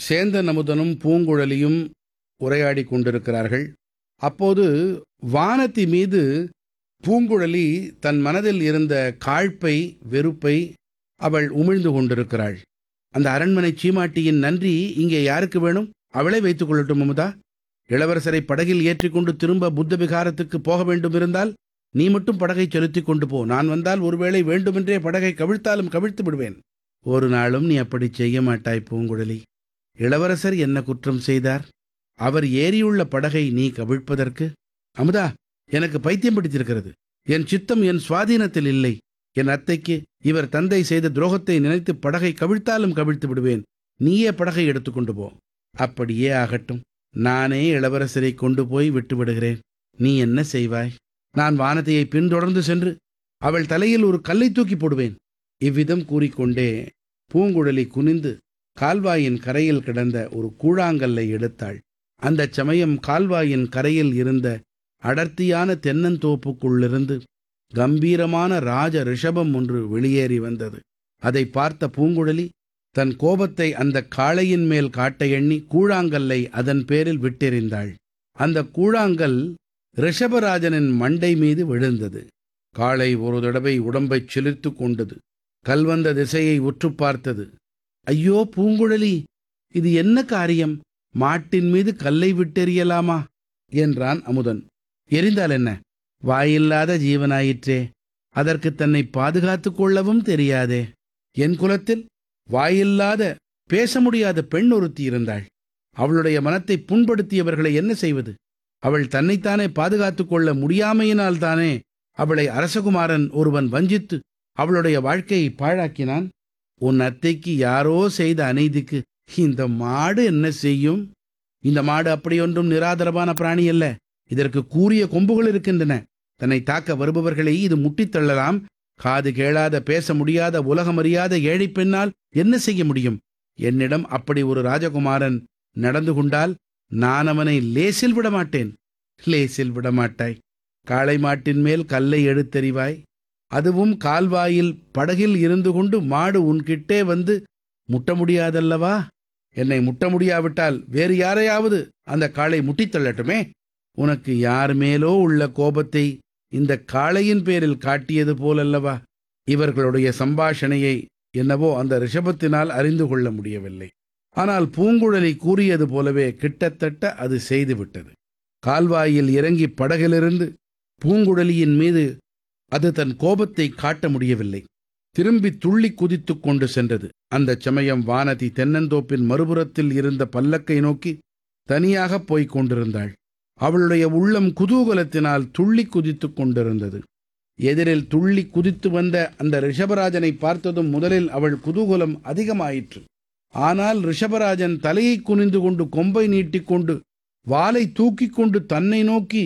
சேந்தன் அமுதனும் பூங்குழலியும் உரையாடிக் கொண்டிருக்கிறார்கள் அப்போது வானதி மீது பூங்குழலி தன் மனதில் இருந்த காழ்ப்பை வெறுப்பை அவள் உமிழ்ந்து கொண்டிருக்கிறாள் அந்த அரண்மனை சீமாட்டியின் நன்றி இங்கே யாருக்கு வேணும் அவளே வைத்துக் கொள்ளட்டும் அமுதா இளவரசரை படகில் ஏற்றிக்கொண்டு திரும்ப புத்த விகாரத்துக்கு போக வேண்டும் இருந்தால் நீ மட்டும் படகை செலுத்திக் கொண்டு போ நான் வந்தால் ஒருவேளை வேண்டுமென்றே படகை கவிழ்த்தாலும் கவிழ்த்து விடுவேன் ஒரு நாளும் நீ அப்படி செய்ய மாட்டாய் பூங்குழலி இளவரசர் என்ன குற்றம் செய்தார் அவர் ஏறியுள்ள படகை நீ கவிழ்ப்பதற்கு அமுதா எனக்கு பைத்தியம் பிடித்திருக்கிறது என் சித்தம் என் சுவாதீனத்தில் இல்லை என் அத்தைக்கு இவர் தந்தை செய்த துரோகத்தை நினைத்து படகை கவிழ்த்தாலும் கவிழ்த்து விடுவேன் நீயே படகை எடுத்துக்கொண்டு போ அப்படியே ஆகட்டும் நானே இளவரசரை கொண்டு போய் விட்டு விடுகிறேன் நீ என்ன செய்வாய் நான் வானதியை பின்தொடர்ந்து சென்று அவள் தலையில் ஒரு கல்லை தூக்கி போடுவேன் இவ்விதம் கூறிக்கொண்டே பூங்குழலி குனிந்து கால்வாயின் கரையில் கிடந்த ஒரு கூழாங்கல்லை எடுத்தாள் அந்தச் சமயம் கால்வாயின் கரையில் இருந்த அடர்த்தியான தென்னந்தோப்புக்குள்ளிருந்து கம்பீரமான ராஜ ரிஷபம் ஒன்று வெளியேறி வந்தது அதை பார்த்த பூங்குழலி தன் கோபத்தை அந்த காளையின் மேல் காட்ட எண்ணி கூழாங்கல்லை அதன் பேரில் விட்டெறிந்தாள் அந்த கூழாங்கல் ரிஷபராஜனின் மண்டை மீது விழுந்தது காளை ஒரு தடவை உடம்பைச் சிலிர்த்து கொண்டது கல்வந்த திசையை உற்று பார்த்தது ஐயோ பூங்குழலி இது என்ன காரியம் மாட்டின் மீது கல்லை விட்டெறியலாமா என்றான் அமுதன் எரிந்தால் என்ன வாயில்லாத ஜீவனாயிற்றே அதற்கு தன்னை பாதுகாத்துக் கொள்ளவும் தெரியாதே என் குலத்தில் வாயில்லாத பேச முடியாத பெண் ஒருத்தி இருந்தாள் அவளுடைய மனத்தை புண்படுத்தியவர்களை என்ன செய்வது அவள் தன்னைத்தானே பாதுகாத்துக் கொள்ள முடியாமையினால் தானே அவளை அரசகுமாரன் ஒருவன் வஞ்சித்து அவளுடைய வாழ்க்கையை பாழாக்கினான் உன் அத்தைக்கு யாரோ செய்த அநீதிக்கு இந்த மாடு என்ன செய்யும் இந்த மாடு அப்படியொன்றும் நிராதரவான பிராணி அல்ல இதற்கு கூரிய கொம்புகள் இருக்கின்றன தன்னை தாக்க வருபவர்களை இது முட்டித் தள்ளலாம் காது கேளாத பேச முடியாத உலகமறியாத ஏழை பெண்ணால் என்ன செய்ய முடியும் என்னிடம் அப்படி ஒரு ராஜகுமாரன் நடந்து கொண்டால் நான் அவனை லேசில் விட மாட்டேன் லேசில் விட மாட்டாய் காளை மாட்டின் மேல் கல்லை எடுத்தெறிவாய் அதுவும் கால்வாயில் படகில் இருந்து கொண்டு மாடு உன்கிட்டே வந்து முட்ட முடியாதல்லவா என்னை முட்ட முடியாவிட்டால் வேறு யாரையாவது அந்த காளை முட்டித் தள்ளட்டுமே உனக்கு யார் மேலோ உள்ள கோபத்தை இந்த காளையின் பேரில் காட்டியது போலல்லவா இவர்களுடைய சம்பாஷணையை என்னவோ அந்த ரிஷபத்தினால் அறிந்து கொள்ள முடியவில்லை ஆனால் பூங்குழலி கூறியது போலவே கிட்டத்தட்ட அது செய்துவிட்டது கால்வாயில் இறங்கி படகிலிருந்து பூங்குழலியின் மீது அது தன் கோபத்தை காட்ட முடியவில்லை திரும்பி துள்ளி குதித்துக் கொண்டு சென்றது அந்தச் சமயம் வானதி தென்னந்தோப்பின் மறுபுறத்தில் இருந்த பல்லக்கை நோக்கி தனியாகப் போய்க் கொண்டிருந்தாள் அவளுடைய உள்ளம் குதூகலத்தினால் துள்ளி குதித்துக் கொண்டிருந்தது எதிரில் துள்ளி குதித்து வந்த அந்த ரிஷபராஜனை பார்த்ததும் முதலில் அவள் குதூகலம் அதிகமாயிற்று ஆனால் ரிஷபராஜன் தலையை குனிந்து கொண்டு கொம்பை நீட்டிக்கொண்டு வாலை தூக்கிக் கொண்டு தன்னை நோக்கி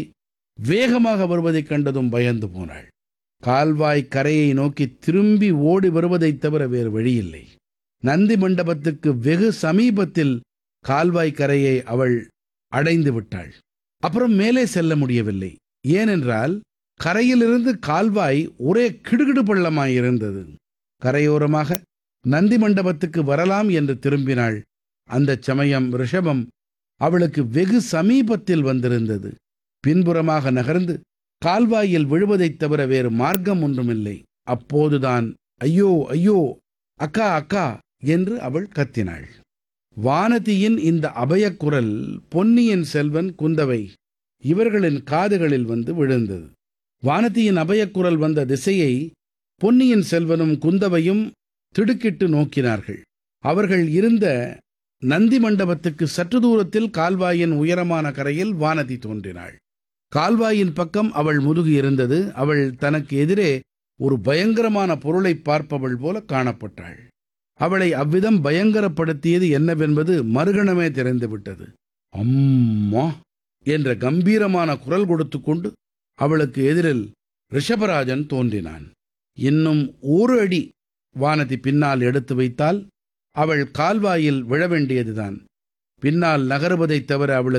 வேகமாக வருவதைக் கண்டதும் பயந்து போனாள் கால்வாய் கரையை நோக்கி திரும்பி ஓடி வருவதைத் தவிர வேறு வழியில்லை நந்தி மண்டபத்துக்கு வெகு சமீபத்தில் கால்வாய் கரையை அவள் அடைந்து விட்டாள் அப்புறம் மேலே செல்ல முடியவில்லை ஏனென்றால் கரையிலிருந்து கால்வாய் ஒரே கிடுகிடு பள்ளமாயிருந்தது கரையோரமாக நந்தி மண்டபத்துக்கு வரலாம் என்று திரும்பினாள் அந்தச் சமயம் ரிஷபம் அவளுக்கு வெகு சமீபத்தில் வந்திருந்தது பின்புறமாக நகர்ந்து கால்வாயில் விழுவதைத் தவிர வேறு மார்க்கம் ஒன்றுமில்லை அப்போதுதான் ஐயோ ஐயோ அக்கா அக்கா என்று அவள் கத்தினாள் வானதியின் இந்த அபயக்குரல் பொன்னியின் செல்வன் குந்தவை இவர்களின் காதுகளில் வந்து விழுந்தது வானதியின் அபயக்குரல் வந்த திசையை பொன்னியின் செல்வனும் குந்தவையும் திடுக்கிட்டு நோக்கினார்கள் அவர்கள் இருந்த நந்தி மண்டபத்துக்கு சற்று தூரத்தில் கால்வாயின் உயரமான கரையில் வானதி தோன்றினாள் கால்வாயின் பக்கம் அவள் முதுகு இருந்தது அவள் தனக்கு எதிரே ஒரு பயங்கரமான பொருளை பார்ப்பவள் போல காணப்பட்டாள் அவளை அவ்விதம் பயங்கரப்படுத்தியது என்னவென்பது மறுகணமே தெரிந்துவிட்டது அம்மா என்ற கம்பீரமான குரல் கொடுத்து கொண்டு அவளுக்கு எதிரில் ரிஷபராஜன் தோன்றினான் இன்னும் ஒரு அடி வானதி பின்னால் எடுத்து வைத்தால் அவள் கால்வாயில் விழ வேண்டியதுதான் பின்னால் நகருவதைத் தவிர அவளுக்கு